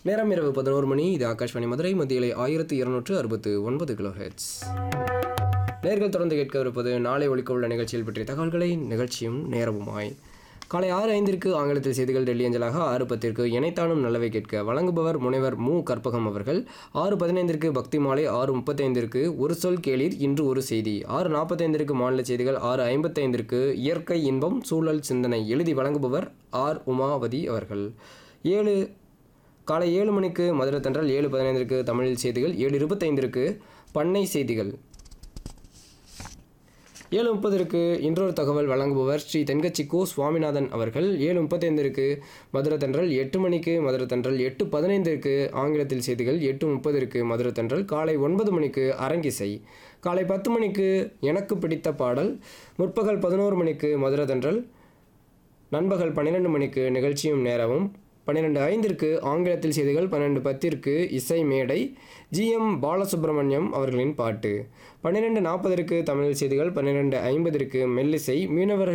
நேரம் இரவு பதினோரு மணி இது ஆகாஷ்வாணி மதுரை மத்தியிலே ஆயிரத்தி இருநூற்று அறுபத்து ஒன்பது கிலோ ஹெட்ஸ் நேர்கள் தொடர்ந்து கேட்கவிருப்பது நாளை ஒழிக்க உள்ள நிகழ்ச்சியில் பற்றிய தகவல்களை நிகழ்ச்சியும் நேரமுமாய் காலை ஆறு ஐந்திற்கு ஆங்கிலத்தில் செய்திகள் டெல்லி அஞ்சலாக ஆறு பத்திற்கு இணைத்தானும் நல்லவை கேட்க வழங்குபவர் முனைவர் மு கற்பகம் அவர்கள் ஆறு பதினைந்திற்கு பக்தி மாலை ஆறு முப்பத்தைந்திற்கு ஒரு சொல் கேளீர் இன்று ஒரு செய்தி ஆறு நாற்பத்தைந்திற்கு மாநில செய்திகள் ஆறு ஐம்பத்தைந்திற்கு இயற்கை இன்பம் சூழல் சிந்தனை எழுதி வழங்குபவர் ஆர் உமாவதி அவர்கள் ஏழு காலை ஏழு மணிக்கு மதுரை தென்றல் ஏழு பதினைந்திற்கு தமிழில் செய்திகள் ஏழு இருபத்தைந்திற்கு பண்ணை செய்திகள் ஏழு முப்பதற்கு இன்றொரு தகவல் வழங்குபவர் ஸ்ரீ தென்கட்சி கோ சுவாமிநாதன் அவர்கள் ஏழு முப்பத்தைந்திற்கு மதுரை தென்றல் எட்டு மணிக்கு மதுரை தென்றல் எட்டு பதினைந்திற்கு ஆங்கிலத்தில் செய்திகள் எட்டு முப்பதற்கு மதுரை தென்றல் காலை ஒன்பது மணிக்கு அரங்கிசை காலை பத்து மணிக்கு எனக்கு பிடித்த பாடல் முற்பகல் பதினோரு மணிக்கு மதுரை தென்றல் நண்பகல் பன்னிரெண்டு மணிக்கு நிகழ்ச்சியும் நேரமும் பன்னிரெண்டு ஐந்திற்கு ஆங்கிலத்தில் செய்திகள் பன்னெண்டு பத்திற்கு இசை மேடை ஜிஎம் பாலசுப்ரமணியம் அவர்களின் பாட்டு பன்னிரெண்டு நாற்பதற்கு தமிழ் செய்திகள் பன்னிரெண்டு ஐம்பதற்கு மெல்லிசை மீனவர்கள்